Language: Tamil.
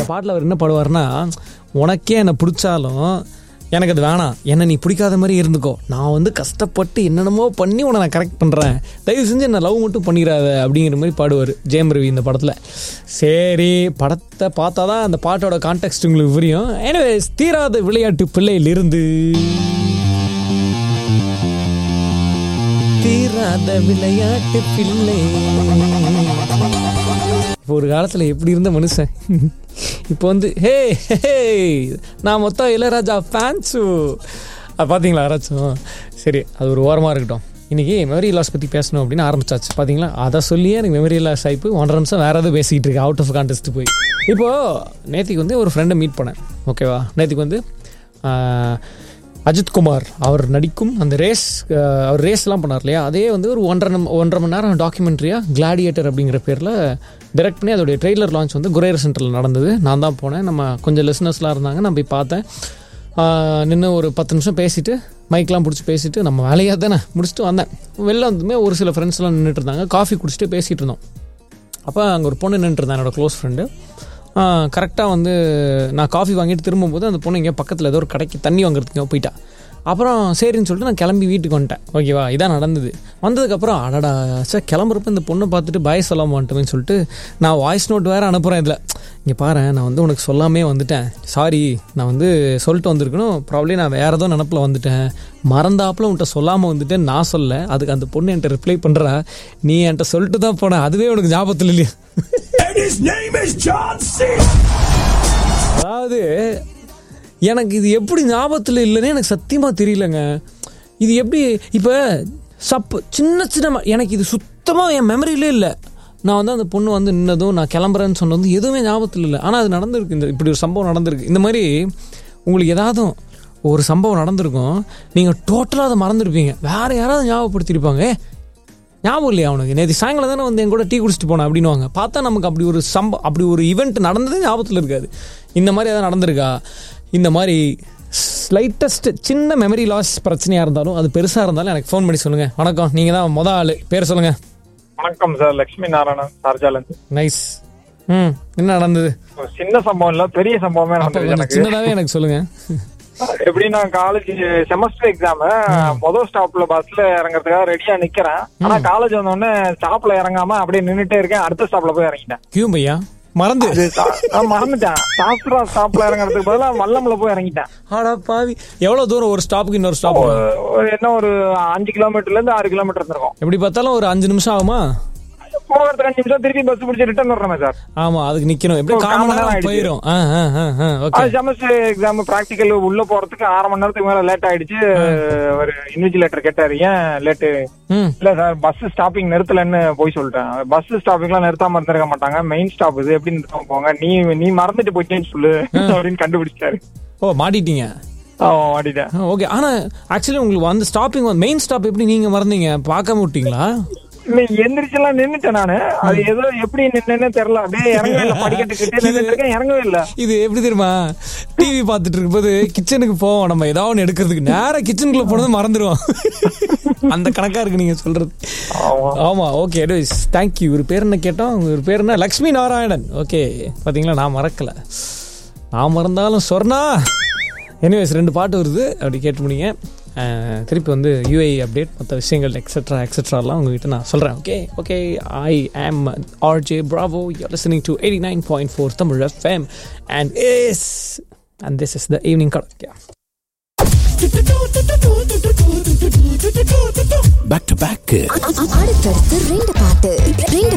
அந்த பாட்டில் அவர் என்ன பாடுவார்னா உனக்கே என்னை பிடிச்சாலும் எனக்கு அது வேணாம் என்ன நீ பிடிக்காத மாதிரி இருந்துக்கோ நான் வந்து கஷ்டப்பட்டு என்னென்னமோ பண்ணி உன்னை நான் கரெக்ட் பண்ணுறேன் தயவு செஞ்சு என்ன லவ் மட்டும் பண்ணிடாத அப்படிங்கிற மாதிரி பாடுவார் ஜெயம் ரவி இந்த படத்தில் சரி படத்தை பார்த்தா தான் அந்த பாட்டோட கான்டெக்ட் உங்களுக்கு புரியும் எனிவேஸ் தீராத விளையாட்டு பிள்ளையிலிருந்து தீராத விளையாட்டு பிள்ளை இப்போ ஒரு காலத்தில் எப்படி இருந்த மனுஷன் இப்போ வந்து ஹே ஹே நான் மொத்தம் இளையராஜா ஃபேன்ஸு பார்த்தீங்களா யாராச்சும் சரி அது ஒரு ஓரமாக இருக்கட்டும் இன்றைக்கி மெமரி லாஸ் பற்றி பேசணும் அப்படின்னு ஆரம்பிச்சாச்சு பார்த்தீங்களா அதை சொல்லியே எனக்கு மெமரி லாஸ் ஆகி போய் ஒன்றரை நிமிஷம் வேறு எதாவது பேசிக்கிட்டு இருக்கேன் அவுட் ஆஃப் கான்டெஸ்ட் போய் இப்போது நேற்றுக்கு வந்து ஒரு ஃப்ரெண்டை மீட் பண்ணேன் ஓகேவா நேற்றுக்கு வந்து ஆஹ், அஜித் குமார் அவர் நடிக்கும் அந்த ரேஸ் அஹ், அவர் ரேஸ்லாம் பண்ணார் இல்லையா அதே வந்து ஒரு ஒன்றரை நம்- ஒன்றரை மணி நேரம் டாக்குமெண்ட்ரியாக கிளாடியேட்டர் அப்படிங்கிற பேரில் டைரக்ட் பண்ணி அதோடைய ட்ரெய்லர் லான்ச் வந்து குரேர் சென்டரில் நடந்தது நான் தான் போனேன் நம்ம கொஞ்சம் லிசனர்ஸ்லாம் இருந்தாங்க நான் போய் பார்த்தேன் நின்று ஒரு பத்து நிமிஷம் பேசிட்டு மைக்லாம் பிடிச்சி பேசிட்டு நம்ம வேலையாக தானே முடிச்சுட்டு வந்தேன் வெளில வந்துமே ஒரு சில ஃப்ரெண்ட்ஸ்லாம் நின்றுட்டு இருந்தாங்க காஃபி குடிச்சிட்டு பேசிகிட்டு இருந்தோம் அப்போ அங்கே ஒரு பொண்ணு நின்றுட்டு இருந்தா என்னோட க்ளோஸ் ஃப்ரெண்டு கரெக்டாக வந்து நான் காஃபி வாங்கிட்டு திரும்பும்போது அந்த பொண்ணு இங்கே பக்கத்தில் ஏதோ ஒரு கடைக்கு தண்ணி வாங்குறதுக்கு போயிட்டா அப்புறம் சரின்னு சொல்லிட்டு நான் கிளம்பி வீட்டுக்கு வந்துட்டேன் ஓகேவா இதான் நடந்தது வந்ததுக்கப்புறம் அடடா சார் கிளம்புறப்ப இந்த பொண்ணை பார்த்துட்டு பாய் சொல்ல மாட்டோமேன்னு சொல்லிட்டு நான் வாய்ஸ் நோட் வேறு அனுப்புகிறேன் இதில் இங்கே பாரு நான் வந்து உனக்கு சொல்லாமே வந்துட்டேன் சாரி நான் வந்து சொல்லிட்டு வந்திருக்கணும் ப்ராப்ளி நான் வேறு ஏதோ நினப்பில் வந்துட்டேன் மறந்தாப்புல உன்கிட்ட சொல்லாமல் வந்துட்டேன் நான் சொல்ல அதுக்கு அந்த பொண்ணு என்கிட்ட ரிப்ளை பண்ணுறா நீ என்கிட்ட சொல்லிட்டு தான் போன அதுவே உனக்கு ஞாபகத்தில் இல்லையா And his name is John C. அதாவது எனக்கு இது எப்படி ஞாபகத்தில் இல்லைன்னு எனக்கு சத்தியமாக தெரியலங்க இது எப்படி இப்போ சப்பு சின்ன சின்ன ம- எனக்கு இது சுத்தமாக என் மெமரியிலே இல்லை நான் வந்து அந்த பொண்ணு வந்து நின்னதும் நான் கிளம்புறேன்னு சொன்னதும் எதுவுமே ஞாபகத்தில் இல்லை ஆனால் அது நடந்திருக்கு இந்த இப்படி ஒரு சம்பவம் நடந்திருக்கு இந்த மாதிரி உங்களுக்கு ஏதாவது ஒரு சம்பவம் நடந்திருக்கும் நீங்கள் டோட்டலாக அதை மறந்துருப்பீங்க வேறு யாராவது ஞாபகப்படுத்தியிருப்பாங்க "ஏய், ஞாபகம் இல்லையா அவனுக்கு நேற்று சாயங்காலம் தானே வந்து என் கூட டீ குடிச்சிட்டு போனேன் அப்படின்னுவாங்க பார்த்தா நமக்கு அப்படி ஒரு சம்ப அப்படி ஒரு ஈவெண்ட் நடந்ததே ஞாபகத்தில் இருக்காது இந்த மாதிரி ஏதாவது நடந்திருக்கா இந்த மாதிரி ஸ்லைட்டஸ்ட் சின்ன மெமரி லாஸ் பிரச்சனையாக இருந்தாலும் அது பெருசாக இருந்தாலும் எனக்கு ஃபோன் பண்ணி சொல்லுங்கள் வணக்கம் நீங்கள் தான் மொதல் ஆள் பேர் சொல்லுங்கள் வணக்கம் சார் லட்சுமி நாராயணன் சார்ஜால இருந்து நைஸ் ம் என்ன நடந்தது ஒரு சின்ன சம்பவம் இல்ல பெரிய சம்பவமே அப்போ நடந்தது கொஞ்சம் எனக்கு சின்னதாகவே எனக்கு சொல்லுங்கள் எப்படின்னா காலேஜ் செமஸ்டர் எக்ஸாம் முதல் ஸ்டாப்ல பஸ்ல இறங்குறதுக்காக ரெடியா நிக்கிறேன் ஆனா காலேஜ் வந்த உடனே ஸ்டாப்ல இறங்காம அப்படியே நின்னுட்டே இருக்கேன் அடுத்த ஸ்டாப்ல போய் இறங்கிட்டேன் கியூ பையா மறந்து அது சா- நான் மறந்துட்டேன் சாஸ்திரா ஸ்டாப்ல இறங்குறதுக்கு பதிலா வல்லம்ல போய் இறங்கிட்டேன் ஆடா பாவி எவ்வளோ தூரம் ஒரு ஸ்டாப்புக்கு இன்னொரு ஸ்டாப் ஒரு- என்ன ஒரு அஞ்சு கிலோமீட்டர்ல இருந்து ஆறு கிலோமீட்டர் இருந்திருக்கும் எப்படி பார்த்தாலும் ஒரு அஞ்சு நிமிஷம் ஆகுமா போகிறதுக்கு அஞ்சு நிமிஷம் திருப்பி பஸ் பிடிச்சி ரிட்டர்ன் வரணுமே சார் ஆமா அதுக்கு நிக்கணும் எப்படி ஒரு காமன் காமன் நேரம் நேரம் ஆயிடுச்சு. போயிடும் ஆ ஆ ஆ ஆ ஓகே அது செமஸ்டர் எக்ஸாம் பிராக்டிக்கல் உள்ள போறதுக்கு அரை மணி நேரத்துக்கு மேல லேட் ஆயிடுச்சு ஒரு இன்விஜிலேட்டர் கேட்டாரு ஏன் லேட்டு ம் இல்ல சார் பஸ் ஸ்டாப்பிங் நிறுத்தலன்னு போய் சொல்லிட்டேன் பஸ் ஸ்டாப்பிங்லாம் நிறுத்தாம இருந்திருக்க மாட்டாங்க மெயின் ஸ்டாப் இது எப்படி நிறுத்தாம போங்க நீ நீ மறந்துட்டு போயிட்டேன்னு சொல்லு அப்படின்னு கண்டுபிடிச்சாரு ஓ மாட்டிட்டீங்க ஆமா மாட்டிட்டேன் ஓகே ஆனா ஆக்சுவலி உங்களுக்கு அந்த ஸ்டாப்பிங் மெயின் ஸ்டாப் எப்படி நீங்க மறந்தீங்க பார்க்காம விட்டீங்களா இல்ல எந்திரிச்செல்லாம் நின்னுட்டேன் நானு அது ஏதோ எப்படி நின்னுன்னு தெரியல அப்படியே இறங்கவே இல்ல படிக்கட்டுக்கிட்டே நின்னுட்டு இருக்கேன் இறங்கவே இல்ல இது எப்படி தெரியுமா டிவி பார்த்துட்டு இருக்கும்போது கிச்சனுக்கு போவோம் நம்ம ஏதாவது ஒன்று எடுக்கிறதுக்கு நேரா கிச்சனுக்குள்ள போனது மறந்துடுவோம் அந்த கணக்கா இருக்கு நீங்க சொல்றது ஆமா ஆமா ஓகே அட்வைஸ் தேங்க்யூ இவர் பேர் என்ன கேட்டோம் இவர் பேர் என்ன லக்ஷ்மி நாராயணன் ஓகே பாத்தீங்களா நான் மறக்கல நான் மறந்தாலும் சொர்ணா எனிவேஸ் ரெண்டு பாட்டு வருது அப்படி கேட்டு முடியுங்க அஹ், திருப்பி வந்து யூஐ அப்டேட் மற்ற விஷயங்கள் எக்ஸெட்ரா எக்ஸெட்ராலாம் உங்ககிட்ட நான் சொல்கிறேன் okay okay I am RJ Bravo you listening to eighty nine point four Tamil FM and yes and this is the evening கடை Back to back. அடுத்தடுத்து ரெண்டு பாட்டு ரெண்டு